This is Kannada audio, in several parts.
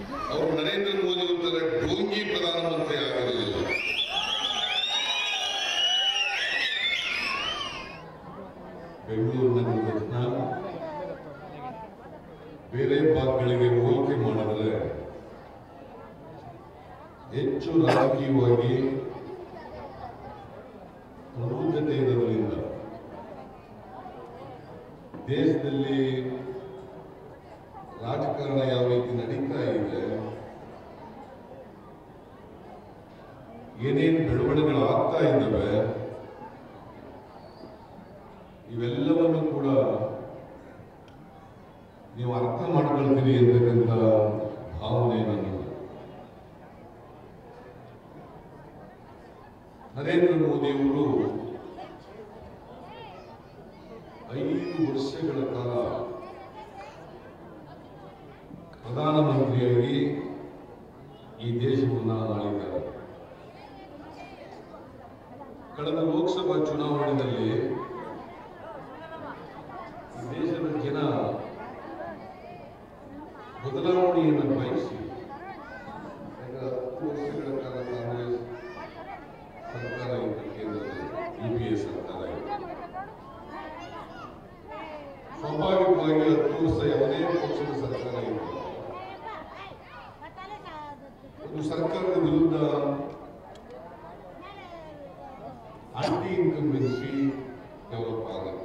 ಅವರು ನರೇಂದ್ರ ಮೋದಿ ಅವರ ಡೋಂಗಿ ಪ್ರಧಾನಮಂತ್ರಿ ಆಗಿರಲಿಲ್ಲ ಬೆಂಗಳೂರಿನ ಇವತ್ತಿನ ಬೇರೆ ಭಾಗಗಳಿಗೆ ಹೋಲಿಕೆ ಮಾಡಿದ್ರೆ ಹೆಚ್ಚು ರಾಜಕೀಯವಾಗಿ ಪ್ರಬುದ್ಧತೆ ಇರೋದ್ರಿಂದ ದೇಶದಲ್ಲಿ ರಾಜಕಾರಣ ಯಾವ ರೀತಿ ನಡೀತಾ ಇದೆ ಏನೇನು ಬೆಳವಣಿಗೆಗಳು ಆಗ್ತಾ ಇದ್ದಾವೆ ಇವೆಲ್ಲವನ್ನು ಕೂಡ ನೀವು ಅರ್ಥ ಮಾಡ್ಕೊಳ್ತೀರಿ ಅಂತಕ್ಕಂಥ ಭಾವನೆ ನನ್ನದು ನರೇಂದ್ರ ಮೋದಿಯವರು ಐದು ವರ್ಷಗಳ ಕಾಲ ಪ್ರಧಾನಮಂತ್ರಿಯಾಗಿ ಈ ದೇಶವನ್ನು ಆಳಿದ್ದಾರೆ ಕಳೆದ ಲೋಕಸಭಾ ಚುನಾವಣೆಯಲ್ಲಿ ಈ ದೇಶದ ಜನ ಬದಲಾವಣೆಯನ್ನು ಬಯಸಿ ಯಾಕಂದ್ರೆ ಹತ್ತು ವರ್ಷಗಳ ಕಾಲ ಕಾಂಗ್ರೆಸ್ ಸರ್ಕಾರ ಇತ್ತು ಕೇಂದ್ರದಲ್ಲಿ ಯು ಪಿ ಎ ಸರ್ಕಾರ ಇತ್ತು ಸ್ವಾಭಾವಿಕವಾಗಿ ಹತ್ತು ವರ್ಷ ಯಾವುದೇ ಪಕ್ಷದ ಸರ್ಕಾರ ಇತ್ತು ಒಂದು ಸರ್ಕಾರದ ವಿರುದ್ಧ ಆಂಟಿ ಇನ್ಕಂಬೆನ್ಸಿ ಡೆವಲಪ್ ಆಗುತ್ತೆ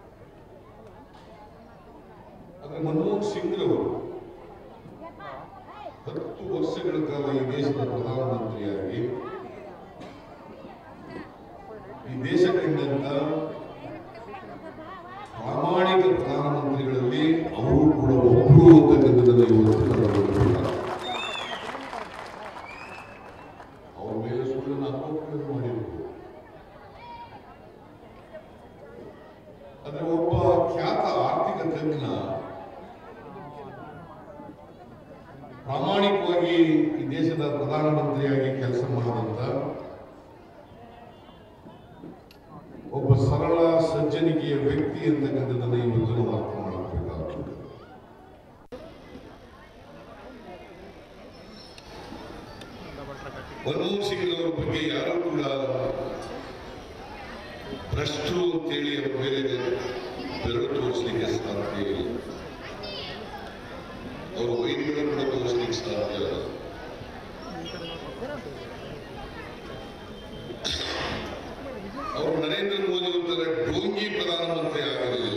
ಆದರೆ ಮನಮೋಹನ್ ಸಿಂಗ್ ಅವರು ಹತ್ತು ವರ್ಷಗಳ ಕಾಲ ಈ ದೇಶದ ಪ್ರಧಾನಮಂತ್ರಿಯಾಗಿ ಈ ದೇಶ ಕಂಡಂತ ಪ್ರಾಮಾಣಿಕ ಪ್ರಧಾನಮಂತ್ರಿಗಳಲ್ಲಿ ಅವರು ಕೂಡ ಒಬ್ಬರು ಅಂತಕ್ಕಂಥದ್ದನ್ನು ಇವತ್ತು ನಾವು ನೋಡಬೇಕಾಗಿದೆ. ಅವ್ರ ಮೇಲೆ ಸುಳ್ಳನ್ನು ಆರೋಪಗಳನ್ನು ಮಾಡಿರ್ಬೋದು ಆದರೆ ಒಬ್ಬ ಖ್ಯಾತ ಆರ್ಥಿಕ ತಜ್ಞ ಪ್ರಾಮಾಣಿಕವಾಗಿ ಈ ದೇಶದ ಪ್ರಧಾನಮಂತ್ರಿಯಾಗಿ ಕೆಲಸ ಮಾಡಿದಂತ ಒಬ್ಬ ಸರಳ ಸಜ್ಜನಿಕೆಯ ವ್ಯಕ್ತಿ ಅಂತಕ್ಕಂಥದ್ದನ್ನು ಇವತ್ತು ನಾವು ಅರ್ಥ ಮಾಡಬೇಕಾಗ್ತದೆ ಮನಮೋಹನ್ ಸಿಂಗ್ ಅವರ ಬಗ್ಗೆ ಯಾರು ಕೂಡ ಭ್ರಷ್ಟರು ಅಂತೇಳಿ ಅವರ ಮೇಲೆ ಬೆರಳು ತೋರಿಸಲಿಕ್ಕೆ ಸಾಧ್ಯ ಇಲ್ಲ ಅವರ ವೈದ್ಯಗಳು ಕೂಡ ತೋರಿಸಲಿಕ್ಕೆ ಸಾಧ್ಯ ಇಲ್ಲ ಅವರು ನರೇಂದ್ರ ಮೋದಿ ಅವರ ಡೋಂಗಿ ಪ್ರಧಾನಮಂತ್ರಿ ಆಗಿರಲಿಲ್ಲ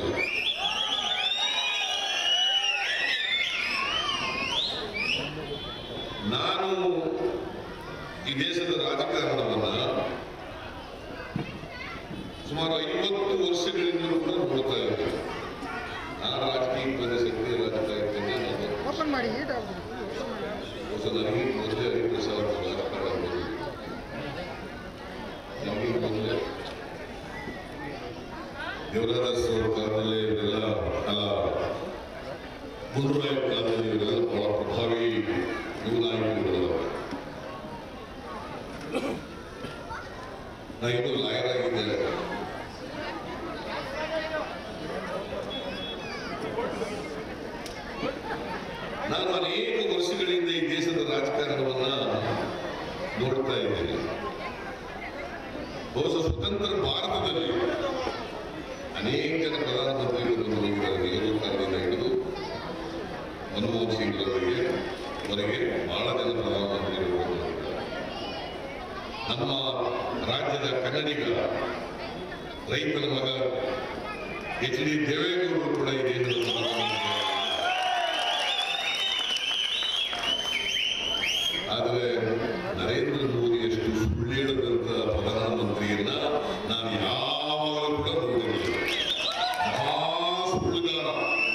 ನಾನು ಈ ದೇಶದ ರಾಜಕಾರಣವನ್ನ ಸುಮಾರು ಐವತ್ತು ವರ್ಷಗಳಿಂದಲೂ ಕೂಡ ನೋಡ್ತಾ ಇದ್ದೇನೆ ನಾನು ರಾಜಕೀಯ ಬಂದ ಶಕ್ತಿ ರಾಜಕೀಯ ಇದ್ದೇನೆ ನಾನು ಓಪನ್ ಮಾಡಿ ಈಟ್ ಹೊಸ ನನಗೆ ಮೊದಲೇ ಹರಿಪ್ರಸಾದ್ ಅವರು ರಾಜಕಾರಣ ಬಂದಿದ್ರು. ನಮಗೆ ಮೊದಲೇ ದೇವರಾಜ್ ಅವರ ಕಾಲದಲ್ಲಿ ಇವರೆಲ್ಲ ಅಲ್ಲ ಗುರುರಾಯ ಕಾಲದಲ್ಲಿ ಇವರೆಲ್ಲ ಬಹಳ ಪ್ರಭಾವಿ ಯುವ ನಾಯಕರುಗಳು ನಾ ಇನ್ನೂ ಲಾಯರ್ ಆಗಿದ್ದೇನೆ ನಾನು ಅನೇಕ ವರ್ಷಗಳಿಂದ ಈ ದೇಶದ ರಾಜಕಾರಣವನ್ನ ನೋಡ್ತಾ ಇದ್ದೇನೆ ಬಹುಶಃ ಸ್ವತಂತ್ರ ಭಾರತದಲ್ಲಿ ಅನೇಕ ಜನ ಪ್ರಧಾನಮಂತ್ರಿಗಳು ಬಂದು ಹೋಗಿದ್ದಾರೆ ನೆಹರು ಕಾಲದಿಂದ ಹಿಡಿದು ಮನಮೋಹನ್ ಸಿಂಗ್ ಅವರಿಗೆ ವರೆಗೆ ಬಹಳ ಜನ ಪ್ರಧಾನಮಂತ್ರಿಗಳು ಬಂದು ಹೋಗಿದ್ದಾರೆ ನಮ್ಮ ರಾಜ್ಯದ ಕನ್ನಡಿಗ ರೈತನ ಮಗ ಎಚ್ ಡಿ ದೇವೇಗೌಡರು ಕೂಡ ಈ ದೇಶದ ಪ್ರಧಾನಮಂತ್ರಿಯಾಗಿದ್ದಾರೆ ಆದರೆ ನರೇಂದ್ರ ಮೋದಿಯಷ್ಟು ಸುಳ್ಳು ಹೇಳದಂತ ಪ್ರಧಾನಮಂತ್ರಿಯನ್ನ ನಾನು ಯಾವಾಗಲೂ ಕೂಡ ನೋಡಿರಲಿಲ್ಲ ಮಹಾ ಸುಳ್ಳುಗಾರ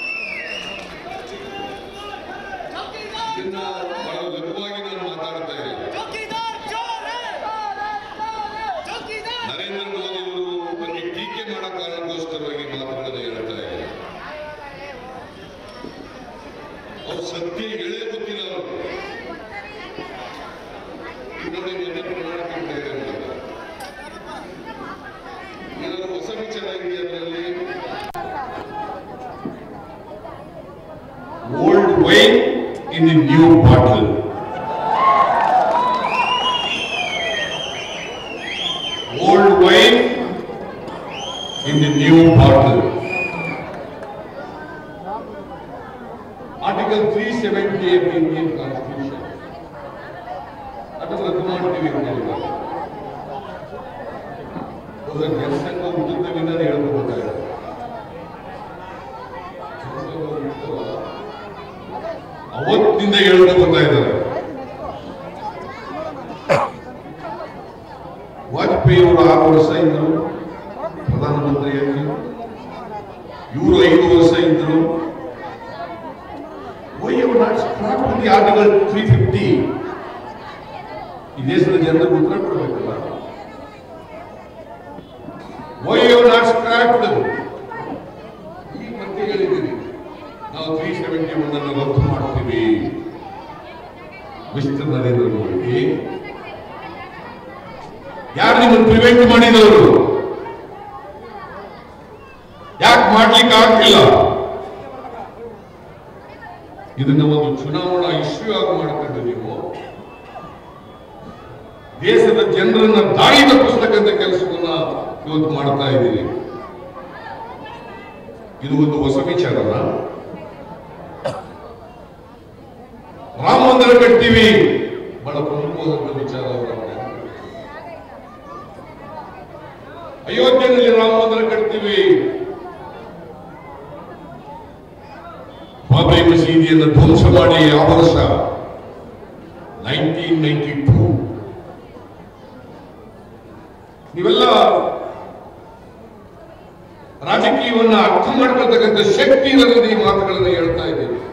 ಇದನ್ನ ಬಹಳ ಲಘುವಾಗಿ ನಾನು ಮಾತಾಡ್ತಾ ಇಲ್ಲ ಚೌಕಿದಾರ್ ಚೋರ್ ಚೌಕಿದಾರ್ ನರೇಂದ್ರ ಮೋದಿ ಅವರು ಬಗ್ಗೆ ಟೀಕೆ ಮಾಡೋ ಕಾರಣಕ್ಕೋಸ್ಕರವಾಗಿ ಮಾತುಗಳನ್ನು ಹೇಳ್ತಾ ಇಲ್ಲ ಅವ್ರು ಸತ್ಯ ಹೇಳೇ ಗೊತ್ತಿಲ್ಲ ಅವರು ನೋಡಿ ನಿನ್ನೆ ಪ್ರಣಾಳಿಕೆ ಬಿಟ್ಟಿದ್ದಾರೆ ಅಂತ. ಏನಾದ್ರು ಹೊಸ ವಿಚಾರ ಇದೆಯಾ ಅದರಲ್ಲಿ old wine in the new bottle. Old wine in the new bottle. Article 370 of the Indian Constitution. ಅದನ್ನು ರದ್ದು ಮಾಡ್ತೀವಿ ಅಂತ ಹೇಳಿದ್ದಾರೆ ಹೌದಾ, ಜನಸಂಘ ಹುಟ್ಟಿದ ವಿಧಾನ ಹೇಳ್ಕೊಬೇಕಾಗಿದೆ ಅವತ್ತಿನಿಂದ ಹೇಳ್ತಾ ಬರ್ತಾ ಇದ್ದಾರೆ ವಾಜಪೇಯಿ ಅವರು ಆರು ವರ್ಷ ಇದ್ದರು ಪ್ರಧಾನಮಂತ್ರಿಯಾಗಿ ಇವರು ಐದು ವರ್ಷ ಇದ್ದರು why you not scrap the article three fifty ಈ ದೇಶದ ಜನರಿಗೆ ಉತ್ತರ ಕೊಡಬೇಕಲ್ಲ ವೈ ಯು ನಾಟ್ ಸ್ಕ್ರಾಪ್ಡ್ ಈ ಮತ್ತೆ ಹೇಳಿದ್ದೀರಿ ನಾವು ತ್ರೀ ಸೆವೆಂಟಿ ಒನ್ ಅನ್ನು ರದ್ದು ಮಾಡ್ತೀವಿ ಮಿಸ್ಟರ್ ನರೇಂದ್ರ ಮೋದಿ ಯಾರು ನಿಮ್ಮನ್ನು ಪ್ರಿವೆಂಟ್ ಮಾಡಿದವರು ಯಾಕೆ ಮಾಡ್ಲಿಕ್ಕೆ ಆಗ್ತಿಲ್ಲ ಇದನ್ನ ಒಂದು ಚುನಾವಣಾ ಇಶ್ಯೂ ಆಗಿ ಮಾಡ್ಕೊಂಡು ನೀವು ದೇಶದ ಜನರನ್ನ ದಾಳಿ ತಪ್ಪಿಸ್ತಕ್ಕಂಥ ಕೆಲಸವನ್ನ ಇವತ್ತು ಮಾಡ್ತಾ ಇದ್ದೀರಿ ಇದು ಒಂದು ಹೊಸ ವಿಚಾರನ ರಾಮ ಮಂದಿರ ಕಟ್ತೀವಿ ಬಹಳ ಪ್ರಮುಖವಾದಂತ ವಿಚಾರ ಅವರ ಅಯೋಧ್ಯೆಯಲ್ಲಿ ರಾಮ ಮಂದಿರ ಕಟ್ತೀವಿ ಬಾಬರಿ ಮಸೀದಿಯನ್ನು ಧ್ವಂಸ ಮಾಡಿ ಆ ವರ್ಷ ನೈನ್ಟೀನ್ ನೈನ್ಟಿ ಟೂ ನೀವೆಲ್ಲ ರಾಜಕೀಯವನ್ನ ಅರ್ಥ ಮಾಡ್ಕೊಳ್ತಕ್ಕಂಥ ಶಕ್ತಿ ಇಲ್ಲದೆ ಈ ಮಾತುಗಳನ್ನು ಹೇಳ್ತಾ ಇದ್ದೀವಿ